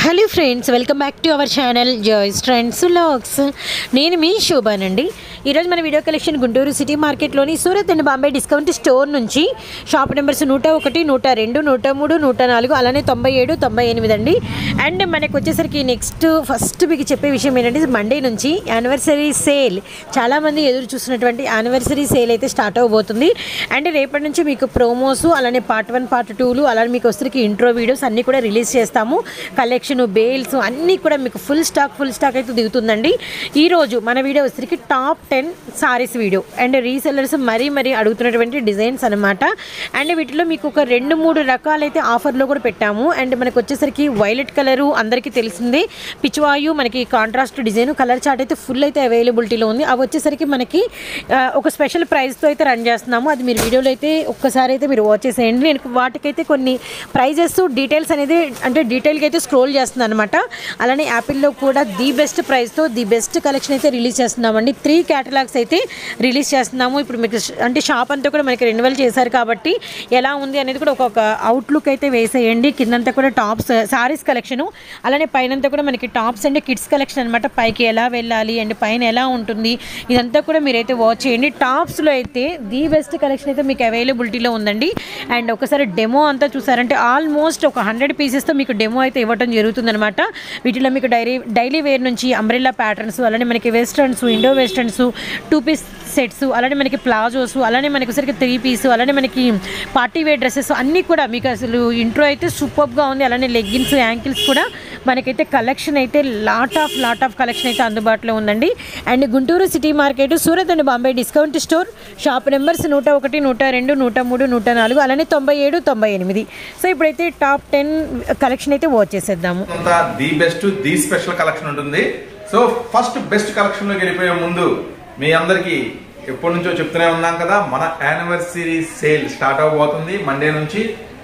Hello friends welcome back to our channel joys trends vlogs నేను మీ శోభానండి ఈరోజు మన వీడియో కలెక్షన్ గుంటూరు సిటీ మార్కెట్లోని Surat and Bombay discount store నుంచి షాప్ నెంబర్స్ నూట ఒకటి నూట రెండు నూట మూడు నూట నాలుగు అలానే తొంభై ఏడు తొంభై ఎనిమిది అండి అండ్ మనకు వచ్చేసరికి నెక్స్ట్ ఫస్ట్ మీకు చెప్పే విషయం ఏంటంటే మండే నుంచి యానివర్సరీ సేల్ చాలామంది ఎదురు చూస్తున్నటువంటి యానివర్సరీ సేల్ అయితే స్టార్ట్ అవబోతుంది అండ్ రేపటి నుంచి మీకు ప్రోమోస్ అలానే పార్ట్ వన్ పార్ట్ టూలు అలానే మీకు వస్తే ఇంట్రో వీడియోస్ అన్నీ కూడా రిలీజ్ చేస్తాము కలెక్షన్ బేల్స్ అన్నీ కూడా మీకు ఫుల్ స్టాక్ ఫుల్ స్టాక్ అయితే దిగుతుందండి ఈరోజు మన వీడియో వచ్చేసరికి top ten sarees video and resellers మరీ మరీ అడుగుతున్నటువంటి డిజైన్స్ అనమాట అండ్ వీటిలో మీకు ఒక రెండు మూడు రకాలైతే ఆఫర్లో కూడా పెట్టాము అండ్ మనకు వచ్చేసరికి వైలెట్ కలరు అందరికీ తెలిసిందే పిచ్వాయు మనకి కాంట్రాస్ట్ డిజైన్ కలర్ చార్ట్ అయితే ఫుల్ అయితే అవైలబిలిటీలో ఉంది అవి వచ్చేసరికి మనకి ఆ, ఒక స్పెషల్ ప్రైస్తో అయితే రన్ చేస్తున్నాము అది మీరు వీడియోలో అయితే ఒక్కసారి అయితే మీరు వాచ్ చేసేయండి నేను వాటికైతే కొన్ని ప్రైజెస్ డీటెయిల్స్ అనేది అంటే డీటెయిల్గా అయితే స్క్రోల్ చేస్తున్నాను అనమాట అలానే యాపిల్లో కూడా ది బెస్ట్ ప్రైస్తో ది బెస్ట్ కలెక్షన్ అయితే రిలీజ్ చేస్తున్నామండి త్రీ క్యాటలాగ్స్ అయితే రిలీజ్ చేస్తున్నాము ఇప్పుడు మీకు ష- అంటే షాప్ అంతా కూడా మనకి రెన్యువల్ చేశారు కాబట్టి ఎలా ఉంది అనేది కూడా ఒక్కొక్క అవుట్లుక్ అయితే వేసేయండి కిందంతా కూడా టాప్స్ సారీస్ కలెక్షన్ అలానే పైనంతా కూడా మనకి టాప్స్ అండ్ కిడ్స్ కలెక్షన్ అనమాట పైకి ఎలా వెళ్ళాలి అండ్ పైన ఎలా ఉంటుంది ఇదంతా కూడా మీరైతే వాచ్ చేయండి టాప్స్లో అయితే ది బెస్ట్ కలెక్షన్ అయితే మీకు అవైలబిలిటీలో ఉందండి అండ్ ఒకసారి డెమో అంతా చూసారంటే ఆల్మోస్ట్ ఒక హండ్రెడ్ పీసెస్తో మీకు డెమో అయితే ఇవ్వడం జరుగుతుందన్నమాట వీటిలో మీకు డైరీ డైలీ వేర్ నుంచి అంబ్రెల్లా ప్యాటర్న్స్ అలానే మనకి westerns Indo westerns two piece sets అలానే మనకి ప్లాజోస్ అలానే మనకి సరికి త్రీ పీస్ అలానే మనకి పార్టీ వేర్ డ్రెస్సెస్ అన్నీ కూడా మీకు అసలు ఇంట్రో అయితే సూపర్గా ఉంది అలానే లెగ్గిన్స్ యాంకిల్స్ కూడా మనకైతే కలెక్షన్ అయితే lot of lot of collection అయితే అందుబాటులో ఉందండి and Guntur city market Surat and Bombay discount store shop numbers నూట ఒకటి నూట రెండు నూట మూడు నూట నాలుగు అలానే తొంభై ఏడు తొంభై ఎనిమిది సో ఇప్పుడైతే టాప్ టెన్ కలెక్షన్ అయితే వాచ్ చేసేద్దాము అంతా the best the special collection ఉంటుంది సో ఫస్ట్ బెస్ట్ కలెక్షన్ లోకి వెళ్ళిపోయే ముందు మీ అందరికి ఎప్పటి నుంచో చెప్తూనే ఉన్నాం కదా మన యానివర్సరీ సేల్ స్టార్ట్ అవబోతుంది మండే నుంచి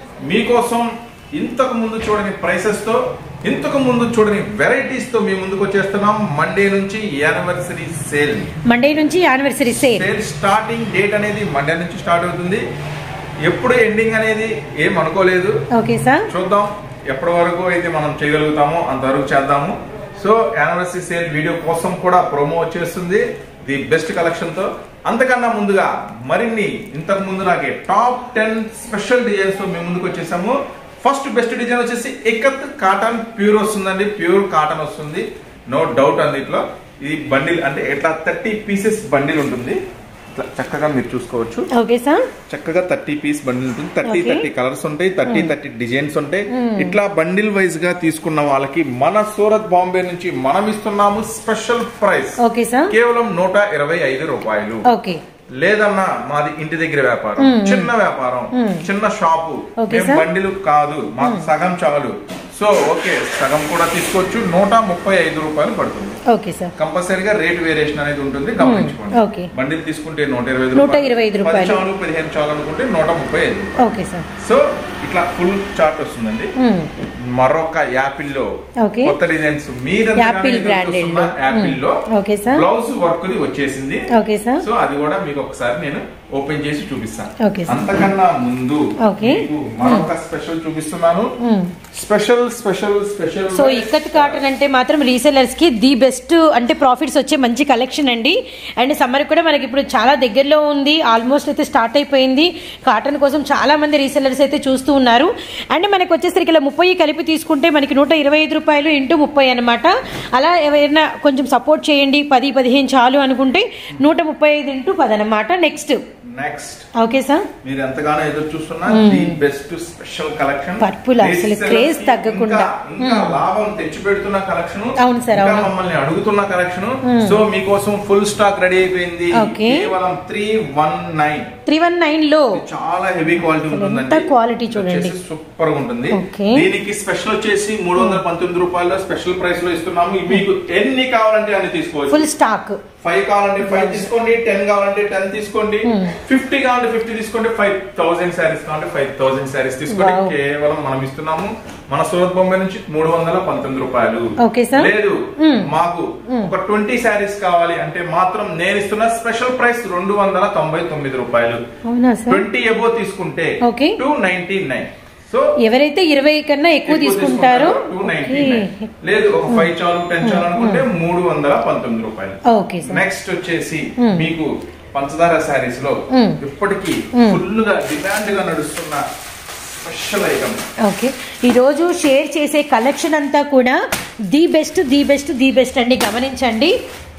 మీకోసం ఇంతకు ముందు చూడని ప్రైసెస్ తో ఇంతకు ముందు చూడని వెరైటీస్ తో మీ ముందుకు వచ్చేస్తున్నాం మండే నుంచి యానివర్సరీ సేల్ మండే నుంచి anniversary sale sale starting date అనేది మండే నుంచి స్టార్ట్ అవుతుంది ఎప్పుడు ఎండింగ్ అనేది ఏం అనుకోలేదు ఓకే సార్ చూద్దాం ఎప్పటి వరకు అయితే మనం చేయగలుగుతామో అంతవరకు చేద్దాము సో యానివర్సరీ సేల్ వీడియో కోసం కూడా ప్రోమో వచ్చేస్తుంది ది బెస్ట్ కలెక్షన్ తో అంతకన్నా ముందుగా మరిన్ని ఇంతకు ముందు నాకే టాప్ టెన్ స్పెషల్ డిజైన్స్ తో మేము ముందుకు వచ్చేసాము ఫస్ట్ బెస్ట్ డిజైన్ వచ్చేసి ఎకత్ కాటన్ ప్యూర్ వస్తుందండి ప్యూర్ కాటన్ వస్తుంది నో డౌట్ అందులో ఇది బండిల్ అంటే ఎట్లా థర్టీ పీసెస్ బండిల్ ఉంటుంది ఇట్లా చక్కగా మీరు చూసుకోవచ్చు ఓకే సార్ చక్కగా థర్టీ పీస్ బండిల్ ఉంటుంది థర్టీ Okay. థర్టీ కలర్స్ ఉంటాయి థర్టీ థర్టీ డిజైన్స్ ఉంటాయి ఇట్లా బండిల్ వైజ్ గా తీసుకున్న వాళ్ళకి మన సూరత్ బాంబే నుంచి మనం ఇస్తున్నాము స్పెషల్ ప్రైస్ ఓకే సార్ కేవలం నూట ఇరవై ఐదు రూపాయలు ఓకే లేదన్నా మాది ఇంటి దగ్గర వ్యాపారం చిన్న వ్యాపారం చిన్న షాపు Okay, మేము sir. బండిలు కాదు మాకు సగం చాలు సో ఓకే సగం కూడా తీసుకోవచ్చు నూట ముప్పై ఐదు రూపాయలు పడుతుంది ఓకే సార్ కంపల్సరీగా రేట్ వేరియేషన్ అనేది ఉంటుంది గమనించుకోండి ఓకే. బండిల్ తీసుకుంటే నూట ఇరవై ఐదు నూట ఇరవై ఐదు పది రూపాయలు. చాలు పదిహేను చాలు అనుకుంటే నూట ముప్పై ఐదు ఓకే సార్ సో ఇట్లా ఫుల్ చార్ట్ వస్తుందండి మరొక యాపిల్ లో Okay. కొత్త డిజైన్స్ Apple branded లో. యాపిల్ లో Hmm. Okay, sir. Blouse work ది వచ్చేసింది ఓకే సార్ సో అది కూడా మీకు ఒకసారి నేను ఓపెన్ చేసి చూపిస్తాను Okay, sir. అంతకన్నా ముందు Okay. మీకు మరొక స్పెషల్ చూపిస్తున్నాను special special special so ikat cotton అంటే మాత్రం రీసెలర్స్ కి ది బెస్ట్ అంటే ప్రాఫిట్స్ వచ్చే మంచి కలెక్షన్ అండి అండ్ సమ్మర్ కూడా మనకి ఇప్పుడు చాలా దగ్గరలో ఉంది ఆల్మోస్ట్ అయితే స్టార్ట్ అయిపోయింది కాటన్ కోసం చాలా మంది రీసెలర్స్ అయితే చూస్తూ ఉన్నారు అండ్ మనకి వచ్చేసరికి ఇలా ముప్పై కలిపి తీసుకుంటే మనకి నూట ఇరవై ఐదు రూపాయలు ఇంటూ ముప్పై అనమాట అలా ఎవరైనా కొంచెం సపోర్ట్ చేయండి పది పదిహేను చాలు అనుకుంటే నూట ముప్పై ఐదు ఇంటూ పది అనమాట నెక్స్ట్ నెక్స్ట్ ఓకే సార్ మీరు ఎంతగానో ఎదురు చూస్తున్నా the best special collection Purple అసలు craze తగ్గకుండా. ఇంకా లాభం తెచ్చి పెడుతున్న కలెక్షన్ అవును sir, అవును. మమ్మల్ని అడుగుతున్న కలెక్షన్ సో మీకోసం ఫుల్ స్టాక్ రెడీ అయిపోయింది Okay. కేవలం three one nine three one nine లో చాలా హెవీ క్వాలిటీ ఉంటుందండి ఎంత quality చూడండి. సూపర్ గా ఉంటుంది Okay. దీనికి స్పెషల్ వచ్చేసి మూడు వందల పంతొమ్మిది రూపాయల్లో స్పెషల్ ప్రైస్ లో ఇస్తున్నాము మీకు ఎన్ని కావాలంటే అన్ని తీసుకోవచ్చు ఫుల్ స్టాక్ ఫైవ్ కావాలంటే ఫైవ్ తీసుకోండి టెన్ కావాలంటే టెన్ తీసుకోండి ఫిఫ్టీ కావాలంటే ఫిఫ్టీ తీసుకోండి ఫైవ్ థౌసండ్ శారీస్ కావాలంటే ఫైవ్ థౌసండ్ శారీస్ తీసుకోండి Wow. కేవలం మనం ఇస్తున్నాము మన సూరత్ బొంబాయి నుంచి మూడు వందల పంతొమ్మిది రూపాయలు Okay, sir. లేదు మాకు ఒక ట్వంటీ శారీస్ కావాలి అంటే మాత్రం నేను ఇస్తున్న స్పెషల్ ప్రైస్ రెండు వందల తొంభై తొమ్మిది రూపాయలు అవునా సార్ ట్వంటీ ఎబో తీసుకుంటే Okay. Two ninety nine so ఎవరైతే ఇరవై కన్నా ఎక్కువ తీసుకుంటారో టూ నైన్టీ లేదు ఒక ఫైవ్ చాలు టెన్ చాలు అనుకుంటే మూడు వందల పంతొమ్మిది రూపాయలు ఓకే సార్ నెక్స్ట్ వచ్చేసి మీకు పంచదార శారీస్ లో మ్మ్. ఇప్పటికీ ఫుల్ గా డిమాండ్ గా నడుస్తున్న స్పెషల్ ఐటమ్ ఓకే ఈరోజు షేర్ చేసే కలెక్షన్ అంతా కూడా the best the best the best అండి గమనించండి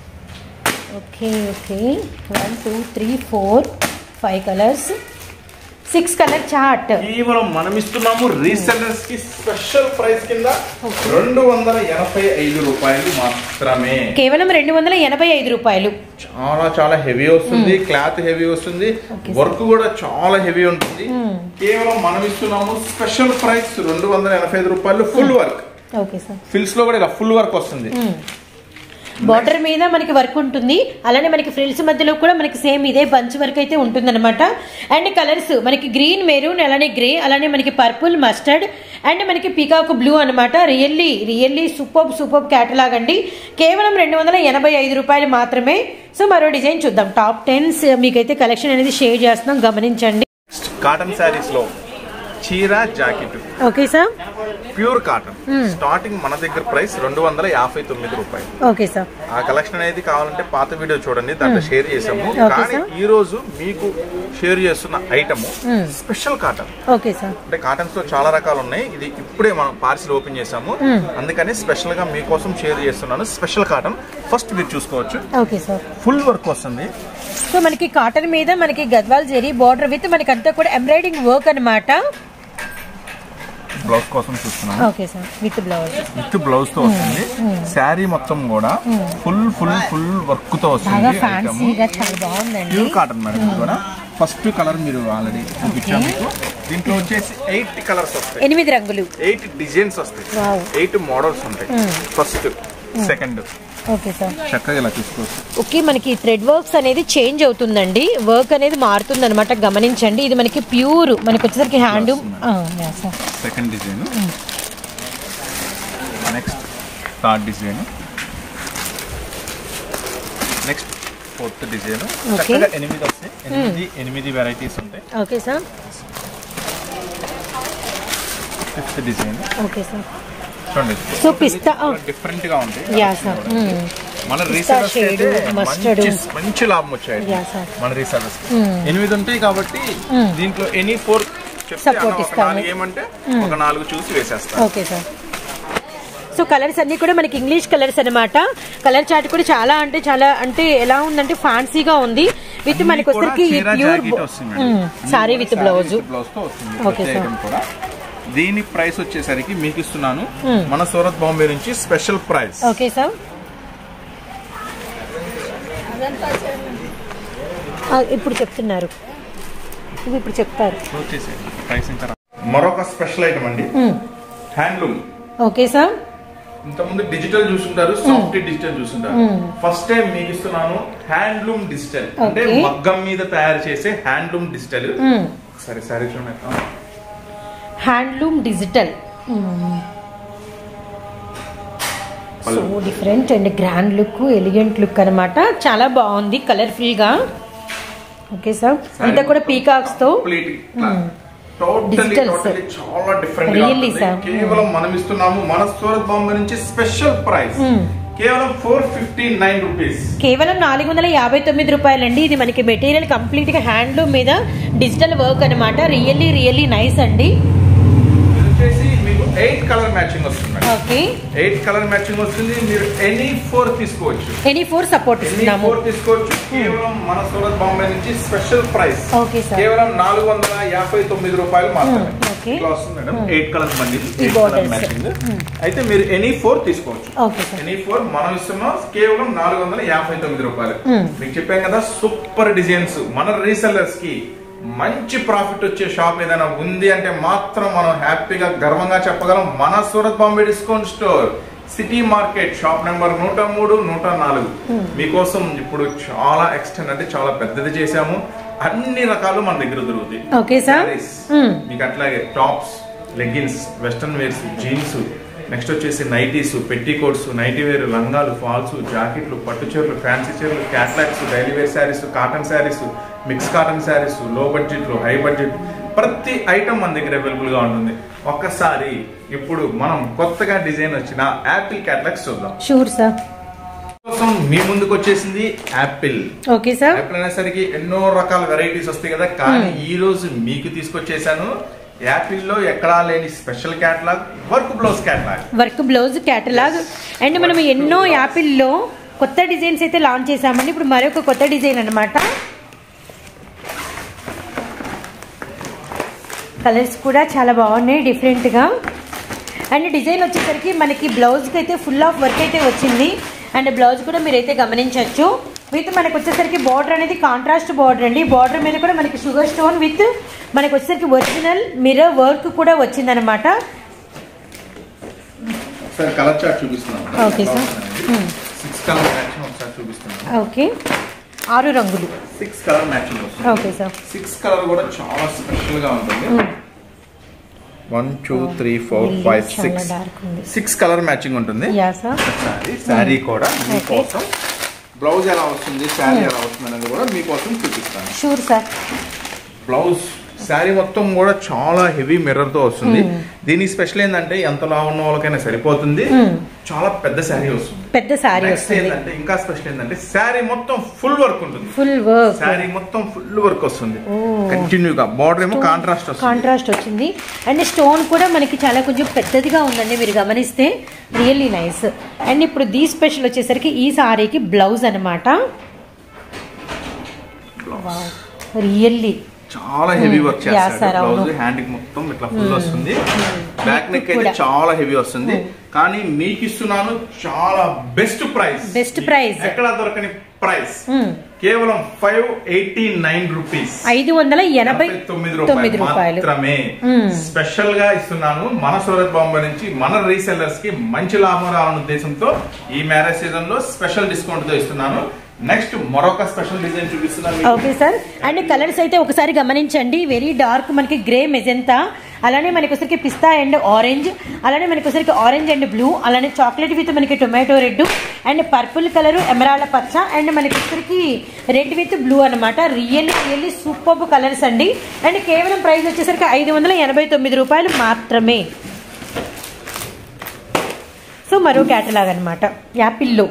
okay okay one two three four five colours six colour chart కేవలం మనం ఇస్తున్నాము రీసెల్లర్స్ కి స్పెషల్ ప్రైస్ కింద రెండు వందల ఎనభై ఐదు రూపాయలు మాత్రమే కేవలం రెండు వందల ఎనభై ఐదు రూపాయలు చాలా చాలా హెవీ వస్తుంది క్లాత్ హెవీ వస్తుంది Okay, వర్క్ కూడా చాలా హెవీ ఉంటుంది Hmm. కేవలం మనం ఇస్తున్నాము స్పెషల్ ప్రైస్ రెండు వందల ఎనభై ఐదు రూపాయలు ఫుల్ వర్క్ ఓకే సార్ ఫిల్స్ లో కూడా ఇలా ఫుల్ వర్క్ వస్తుంది బార్డర్ మీద మనకి వర్క్ ఉంటుంది అలానే మనకి ఫ్రిల్స్ మధ్యలో కూడా మనకి సేమ్ ఇదే బంచ్ వర్క్ అయితే ఉంటుందన్నమాట అండ్ కలర్స్ మనకి గ్రీన్ మెరూన్ అలానే గ్రే అలానే మనకి పర్పుల్ మస్టర్డ్ అండ్ మనకి పీకాక్ బ్లూ అనమాట really really super super catalogue అండి కేవలం రెండు వందల ఎనభై ఐదు రూపాయలు మాత్రమే సో మరో డిజైన్ చూద్దాం టాప్ టెన్స్ మీకైతే కలెక్షన్ అనేది షేర్ చేస్తున్నాం గమనించండి కాటన్ శారీస్ లో చీర jacket okay sir pure cotton starting మన దగ్గర ప్రైస్ రెండు వందల యాభై తొమ్మిది రూపాయలు ఓకే సార్ ఆ కలెక్షన్ అనేది కావాలంటే పాత వీడియో చూడండి దాంట్లో షేర్ చేసాము Okay, కానీ sir. ఈ రోజు మీకు షేర్ చేస్తున్న item special cotton okay sir అంటే కాటన్స్ లో చాలా రకాలు ఉన్నాయి ఇది ఇప్పుడే మనం పార్సిల్ ఓపెన్ చేసాము అందుకని స్పెషల్ గా మీకోసం షేర్ చేస్తున్నాను స్పెషల్ కాటన్ ఫస్ట్ మీరు చూసుకోవచ్చు ఓకే సార్ ఫుల్ వర్క్ వస్తుంది సో మనకి కాటన్ మీద మనకి గద్వాల్ జెరీ బార్డర్ విత్ మనకి అంతా కూడా ఎంబ్రాయిడింగ్ వర్క్ అనమాట బ్లౌజ్ కోసం చూస్తున్నాను okay sir with blouse with blouse తో వస్తుంది శారీ మొత్తం కూడా ఫుల్ ఫుల్ ఫుల్ వర్క్ తో బాగా వస్తుంది ఐటమ్ ఫ్యాన్సీగా చాలా బాగుందండి ప్యూర్ కాటన్ మేడం ఇది కూడా ఫస్ట్ కలర్ మీరు ఆల్రెడీ చూపించాము మీకు దీంట్లో వచ్చేసి ఎయిట్ కలర్స్ వస్తాయి ఎనిమిది రంగులు ఎయిట్ డిజైన్స్ వస్తాయి Wow. ఎయిట్ మోడల్స్ ఉంటాయి ఫస్ట్ సెకండ్ ఓకే సార్ చక్కగా ఇలా చూసుకోవచ్చు ఓకే మనకి థ్రెడ్ వర్క్స్ అనేది చేంజ్ అవుతుందండి వర్క్ అనేది మారుతుంది అనమాట గమనించండి ఇది మనకి ప్యూర్ మనకి వచ్చేసరికి hand sir second design next third design next fourth design Okay. చక్కగా ఎనిమిది వస్తాయి ఎనిమిది ఎనిమిది వెరైటీస్ ఉంటాయి okay sir fifth design okay sir చూడండి సో పిస్తా డిఫరెంట్ గా ఉంటాయి యా సార్ మన పిస్తా రీసెలర్స్ shade, mustard. మంచి మంచి లాభం వచ్చాయి యా సార్ మన రీసెలర్స్ ఎనిమిది ఉంటాయి కాబట్టి దీంట్లో ఎనీ ఫోర్ Support ఇస్తాము. ఏమంటే ఒక నాలుగు చూసి వేసేస్తాం ఓకే సార్ సో కలర్స్ అన్ని కూడా మనకి ఇంగ్లీష్ కలర్స్ అన్నమాట కలర్ చార్ట్ కూడా చాలా అంటే చాలా అంటే ఎలా ఉందంటే ఫ్యాన్సీగా ఉంది విత్ మనకి వచ్చరికి pure saree with blouse blouse తో వస్తుంది Okay, ప్రతి sir. item కూడా దీని ప్రైస్ వచ్చేసరికి మీకు ఇస్తున్నాను మన సూరత్ బాంబే నుంచి స్పెషల్ ప్రైస్ ఓకే సార్ ఇప్పుడు చెప్తున్నారు ఇవి ఇప్పుడు చెప్తారు ప్రైస్ ఇంకా రా- మరొక స్పెషల్ ఐటమ్ అండి హ్యాండ్లూమ్ ఓకే సార్ ఇంతకుముందు డిజిటల్ చూసుంటారు సాఫ్ట్ డిజిటల్ చూసుంటారు ఫస్ట్ టైం మీకు ఇస్తున్నాను హ్యాండ్లూమ్ డిజిటల్ అంటే Okay. మగ్గం మీద తయారు చేసే హ్యాండ్లూమ్ డిజిటల్ సరే సరే చూడండి handloom digital so different and grand look elegant look అన్నమాట చాలా బాగుంది కలర్ఫుల్ గా ఓకే సార్ అంతా కూడా పీకాక్స్ తో కంప్లీట్ టోటలీ Digital, టోటలీ చాలా డిఫరెంట్ Really, sir. కేవలం మనం ఇస్తున్నాము మన సూరత్ బాంబే నుంచి స్పెషల్ ప్రైస్ కేవలం ఫోర్ ఫిఫ్టీ నైన్ రూపీస్ కేవలం నాలుగు వందల యాభై తొమ్మిది రూపాయలండి ఇది మనకి మెటీరియల్ కంప్లీట్ గా హ్యాండ్లూమ్ మీద డిజిటల్ వర్క్ అన్నమాట రియల్లీ రియల్లీ నైస్ అండి ఇది వచ్చేసి మీకు ఎయిట్ కలర్ మ్యాచింగ్ వస్తుంది ఓకే ఎయిట్ కలర్ మ్యాచింగ్ వస్తుంది మీరు ఎనీ ఫోర్ తీసుకోవచ్చు ఎనీ ఫోర్ సపోర్ట్ ఎనీ ఇస్తున్నాము ఫోర్ తీసుకోవచ్చు కేవలం మన సూరత్ బాంబే నుంచి స్పెషల్ ప్రైస్ ఓకే సార్ కేవలం నాలుగు వందల యాభై తొమ్మిది రూపాయలు మాత్రమే Hmm, okay. ఇట్లా వస్తుంది మేడం ఎయిట్ కలర్ బండిల్ ఈ ఎయిట్ కలర్ borders. మ్యాచింగ్ అయితే మీరు ఎనీ ఫోర్ తీసుకోవచ్చు ఓకే సార్ ఎనీ ఫోర్ మనం ఇస్తున్నాం కేవలం నాలుగు వందల యాభై తొమ్మిది రూపాయలు Hmm. మీకు చెప్పాం కదా సూపర్ డిజైన్స్ మన రీసెల్లర్స్ కి మంచి ప్రాఫిట్ వచ్చే షాప్ ఏదైనా ఉంది అంటే మాత్రం మనం హ్యాపీగా గర్వంగా చెప్పగలం మన Surat Bombay discount store city market shop number నూట మూడు నూట నాలుగు మీకోసం ఇప్పుడు చాలా ఎక్స్టెండ్ అంటే చాలా పెద్దది చేశాము అన్ని రకాలు మన దగ్గర దొరుకుతాయి ఓకే సార్ Sarees. మీకు అట్లాగే tops leggings western wears jeans next వచ్చేసి నైటీస్ పెట్టి కోట్స్ నైటీ వేర్ లంగాలు ఫాల్స్ జాకెట్లు పట్టు చీరలు ఫ్యాన్సీ చీరలు catalogues daily wear sarees cotton sarees mix cotton sarees లో బడ్జెట్ లో హై బడ్జెట్ ప్రతి ఐటమ్ మన దగ్గర అవైలబుల్ గా ఉంటుంది ఒక్కసారి ఇప్పుడు మనం కొత్తగా డిజైన్ వచ్చిన యాపిల్ క్యాటలాగ్స్ చూద్దాం షూర్ సార్ కోసం మీ ముందుకు వచ్చేసింది యాపిల్ ఓకే సార్ యాపిల్ అనేసరికి ఎన్నో రకాల వెరైటీస్ వస్తాయి కదా కానీ ఈ రోజు మీకు తీసుకొచ్చేసాను యాపిల్ లో ఎక్కడా లేని special catalogue work blouse catalogue work blouse catalogue and మనం ఎన్నో యాపిల్లో కొత్త డిజైన్స్ అయితే లాంచ్ చేసామండి ఇప్పుడు మరొక కొత్త డిజైన్ అనమాట కలర్స్ కూడా చాలా బాగున్నాయి డిఫరెంట్గా అండ్ డిజైన్ వచ్చేసరికి మనకి బ్లౌజ్కి అయితే ఫుల్ ఆఫ్ వర్క్ అయితే వచ్చింది అండ్ బ్లౌజ్ కూడా మీరైతే గమనించవచ్చు విత్ మనకు వచ్చేసరికి బార్డర్ అనేది కాంట్రాస్ట్ బార్డర్ అండి బార్డర్ మీద కూడా మనకి షుగర్ స్టోన్ విత్ మనకు వచ్చేసరికి ఒరిజినల్ మిర్రర్ వర్క్ కూడా వచ్చిందనమాట ఒకసారి కలర్ చార్ట్ చూపిస్తున్నాను Okay, sir. Hmm. Six colour matching ఒకసారి చూపిస్తున్నాను ఓకే ఆరు రంగులు సిక్స్ కలర్ మ్యాచింగ్ వస్తుంది ఓకే సార్ సిక్స్ కలర్ కూడా చాలా స్పెషల్ గా ఉంటుంది one two three four five చాలా సిక్స్ డార్క్ ఉంది సిక్స్ కలర్ మ్యాచింగ్ ఉంటుంది యా సార్ శారీ శారీ కూడా మీకోసం బ్లౌజ్ ఎలా వస్తుంది శారీ ఎలా వస్తుంది అనేది కూడా మీకోసం చూపిస్తాను షూర్ సార్ బ్లౌజ్ శారీ మొత్తం కూడా చాలా హెవీ మిర్రర్ తో వస్తుంది దీని స్పెషల్ ఏంటంటే ఎంత లా ఉన్న వాళ్ళకైనా సరిపోతుంది చాలా పెద్ద శారీ వస్తుంది పెద్ద సారీ నెక్స్ట్ వస్తుంది ఏంటంటే ఇంకా స్పెషల్ ఏంటంటే శారీ మొత్తం ఫుల్ వర్క్ ఉంటుంది ఫుల్ వర్క్ శారీ మొత్తం ఫుల్ వర్క్ వస్తుంది కంటిన్యూగా బార్డర్ ఏమో కాంట్రాస్ట్ వస్తుంది కాంట్రాస్ట్ వచ్చింది అండ్ స్టోన్ కూడా మనకి చాలా కొంచెం పెద్దదిగా ఉందండి మీరు గమనిస్తే రియల్లీ నైస్ అండ్ ఇప్పుడు దీ స్పెషల్ వచ్చేసరికి ఈ సారీకి బ్లౌజ్ అనమాట రియల్లీ చాలా హెవీ వర్క్ Yeah, sir, చేస్తాడు అవును. బ్లౌజ్ హ్యాండ్ కి మొత్తం ఇట్లా ఫుల్ వస్తుంది బ్యాక్ నెక్ అయితే కూడా. చాలా హెవీ వస్తుంది కానీ మీకు ఇస్తున్నాను చాలా బెస్ట్ ప్రైస్ Best price. ఎక్కడ దొరకని ప్రైస్ కేవలం ఫైవ్ ఎయిటీ నైన్ రూపీస్ ఐదు వందల ఎనభై తొమ్మిది తొమ్మిది రూపాయలు రూపాయలు మాత్రమే స్పెషల్ గా ఇస్తున్నాను మన సూరత్ బాంబే నుంచి మన రీసెల్లర్స్ కి మంచి లాభం రావాలనే ఉద్దేశంతో ఈ మ్యారేజ్ సీజన్ లో స్పెషల్ డిస్కౌంట్ తో ఇస్తున్నాను నెక్స్ట్ మరొక స్పెషల్ డిజైన్ చూపిస్తున్నాను మీకు. ఓకే సార్ అండ్ కలర్స్ అయితే ఒకసారి గమనించండి వెరీ డార్క్ మనకి గ్రే మెజెంతా అలానే మనకి వచ్చరికి పిస్తా అండ్ ఆరెంజ్ అలానే మనకి వచ్చరికి ఆరెంజ్ అండ్ బ్లూ అలానే చాక్లెట్ విత్ మనకి tomato red and purple colour emerald పచ్చ అండ్ మనకి వచ్చరికి రెడ్ విత్ బ్లూ అనమాట రియల్లీ రియల్లీ సూపర్ కలర్స్ అండి అండ్ కేవలం ప్రైస్ వచ్చేసరికి ఐదు వందల ఎనభై తొమ్మిది రూపాయలు మాత్రమే సో మరో క్యాటలాగ్ అనమాట యాపిల్లో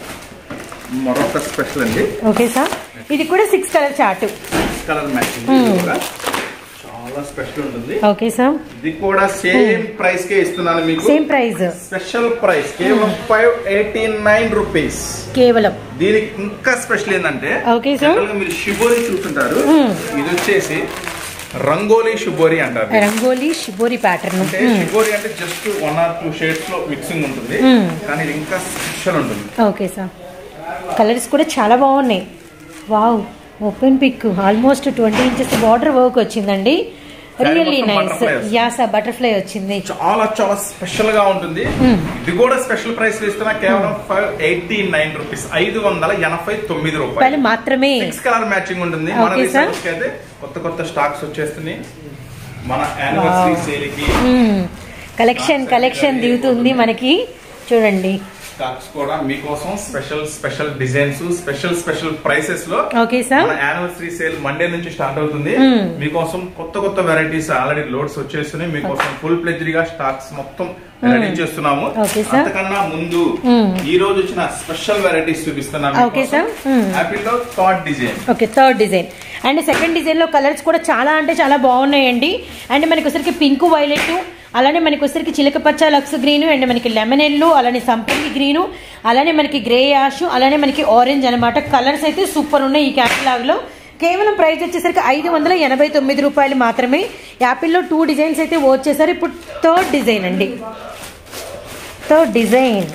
మరొక స్పెషల్ అండి ఓకే సార్ ఇది కూడా six colour chart colour matching కూడా చాలా స్పెషల్ ఉంటుంది ఓకే సార్ ఇది కూడా సేమ్ ప్రైస్ కే ఇస్తున్నాను మీకు సేమ్ ప్రైస్ స్పెషల్ ప్రైస్ కేవలం ఫైవ్ ఎయిటీ నైన్ రూపీస్ కేవలం దీనికి ఇంకా స్పెషల్ ఏంటంటే Okay, sir. general గా మీరు షిబోరి చూస్తుంటారు ఇది వచ్చేసి రంగోలీ షిబోరి అంటారు రంగోలీ షిబోరి ప్యాటర్న్ అంటే షిబోరి అంటే just one or two shades లో మిక్సింగ్ ఉంటుంది కానీ ఇది ఇంకా స్పెషల్ ఉంటుంది ఓకే సార్ కలర్స్ కూడా చాలా బాగున్నాయి wow open pick almost twenty inches border work వచ్చిందండి Saree రియల్లీ మొత్తం నైస్ butterfly వస్తుంది. యా సార్ బటర్ఫ్లై వచ్చింది చాలా చాలా స్పెషల్ గా ఉంటుంది ఇది కూడా స్పెషల్ ప్రైస్ ఇస్తున్నా కేవలం ఫైవ్ ఎయిటీ నైన్ రూపీస్ ఐదు వందల ఎనభై తొమ్మిది రూపాయలు రూపాయలు మాత్రమే సిక్స్ కలర్ మ్యాచింగ్ ఉంటుంది మన Okay, sir. రీసెర్చ్ అయితే కొత్త కొత్త స్టాక్స్ వచ్చేస్తున్నాయి మన యానివర్సరీ సేల్ కి కలెక్షన్ కలెక్షన్ దిగుతుంది మనకి చూడండి స్టాక్స్ కూడా మీకోసం special special designs special special prices లో ఓకే సార్ మన యానివర్సరీ సేల్ మండే నుంచి స్టార్ట్ అవుతుంది మీకోసం కొత్త కొత్త వెరైటీస్ ఆల్రెడీ లోడ్స్ వచ్చేస్తున్నాయి మీకోసం ఫుల్ ప్లెజ్డ్ గా స్టాక్స్ మొత్తం రెడీ చేస్తున్నాము Okay, sir. అంతకన్నా ముందు ఈ రోజు వచ్చిన స్పెషల్ వెరైటీస్ చూపిస్తున్నాను Okay, sir. యాపిల్లో that design okay third design and second డిజైన్లో కలర్స్ కూడా చాలా అంటే చాలా బాగున్నాయండి అండ్ మనకి వచ్చరికి పింక్ వైలెట్ అలానే మనకి వచ్చరికి చిలక పచ్చ లక్స్ గ్రీన్ అండ్ మనకి లెమన్ ఎల్లు అలానే సంపంగి గ్రీను అలానే మనకి గ్రే యాష్ అలానే మనకి ఆరెంజ్ అనమాట కలర్స్ అయితే సూపర్ ఉన్నాయి ఈ క్యాటలాగ్లో కేవలం ప్రైస్ వచ్చేసరికి ఐదు వందల ఎనభై తొమ్మిది రూపాయలు మాత్రమే యాపిల్లో టూ డిజైన్స్ అయితే వచ్చేసారు ఇప్పుడు థర్డ్ డిజైన్ అండి third design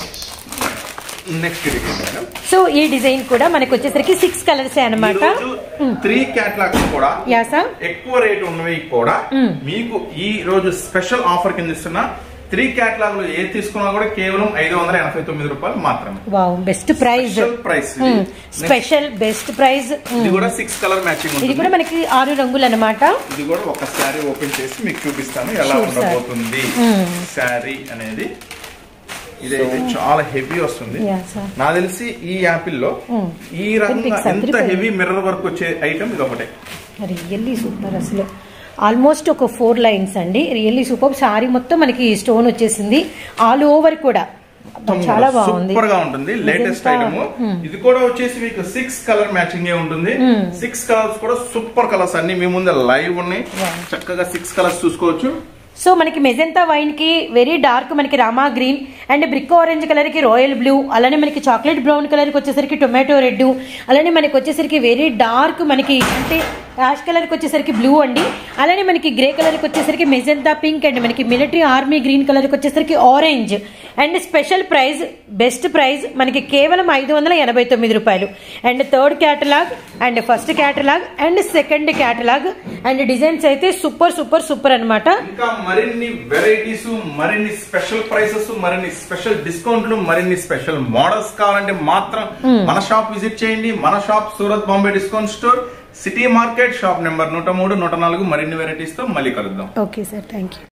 next design madam so ఈ డిజైన్ కూడా మనకి వచ్చేసరికి సిక్స్ కలర్స్ అనమాట త్రీ క్యాటలాగ్స్ కూడా యా సార్ ఎక్కువ రేట్ ఉన్నవి కూడా మీకు ఈ రోజు స్పెషల్ ఆఫర్ కింద ఇస్తున్న త్రీ క్యాటలాగ్ లో ఏ తీసుకున్నా కూడా కేవలం ఐదు వందల ఎనభై తొమ్మిది రూపాయలు మాత్రమే wow best price special price special best price ఇది కూడా సిక్స్ కలర్ మ్యాచింగ్ ఇది ఉంటుంది కూడా మనకి ఆరు రంగులు అనమాట ఇది కూడా ఒక శారీ ఓపెన్ చేసి మీకు చూపిస్తాను ఎలా Sure, sir. ఉండబోతుంది శారీ అనేది ఇదైతే చాలా హెవీ వస్తుంది యా సార్ నాకు తెలిసి ఈ యాపిల్ లో ఈ రకంగా Pics ఎంత అదిరిపోయింది. హెవీ మిర్రర్ వర్క్ వచ్చే ఐటమ్ ఇది ఒకటే రియల్లీ సూపర్ అసలు ఆల్మోస్ట్ ఒక ఫోర్ లైన్స్ అండి రియల్లీ సూపర్ సారీ మొత్తం మనకి స్టోన్ వచ్చేసింది ఆల్ ఓవర్ కూడా చాలా బాగుంది సూపర్ గా ఉంటుంది లేటెస్ట్ Magenta. ఐటమ్ ఇది కూడా వచ్చేసి మీకు సిక్స్ కలర్ మ్యాచింగ్ ఏ ఉంటుంది సిక్స్ కలర్స్ కూడా సూపర్ కలర్స్ అన్ని మీ ముందు లైవ్ ఉన్నాయి చక్కగా సిక్స్ కలర్స్ చూసుకోవచ్చు సో మనకి మెజెంతా వైన్ కి వెరీ డార్క్ మనకి Rama green and brick orange colour కి రాయల్ బ్లూ అలానే మనకి చాక్లెట్ బ్రౌన్ కలర్ కి వచ్చేసరికి టొమాటో రెడ్ అలానే మనకి వచ్చేసరికి వెరీ డార్క్ మనకి అంటే యాష్ కలర్ కి వచ్చేసరికి బ్లూ అండి అలానే మనకి గ్రే కలర్ కి వచ్చేసరికి మెజెంతా పింక్ అండ్ మనకి మిలిటరీ ఆర్మీ గ్రీన్ కలర్ కి వచ్చేసరికి orange and special price best price మనకి కేవలం ఐదు వందల ఎనభై తొమ్మిది రూపాయలు and third catalogue and first catalogue and second catalogue and designs అయితే సూపర్ సూపర్ సూపర్ అన్నమాట ఇంకా మరిన్ని వెరైటీస్ మరిన్ని స్పెషల్ ప్రైసెస్ మరిన్ని స్పెషల్ డిస్కౌంట్లు మరిన్ని స్పెషల్ మోడల్స్ కావాలంటే మాత్రం మన షాప్ విజిట్ చేయండి మన shop Surat Bombay discount store city market shop number నూట మూడు నూట నాలుగు మరిన్ని వెరైటీస్ తో మళ్ళీ కలుద్దాం ఓకే సార్ థ్యాంక్ యూ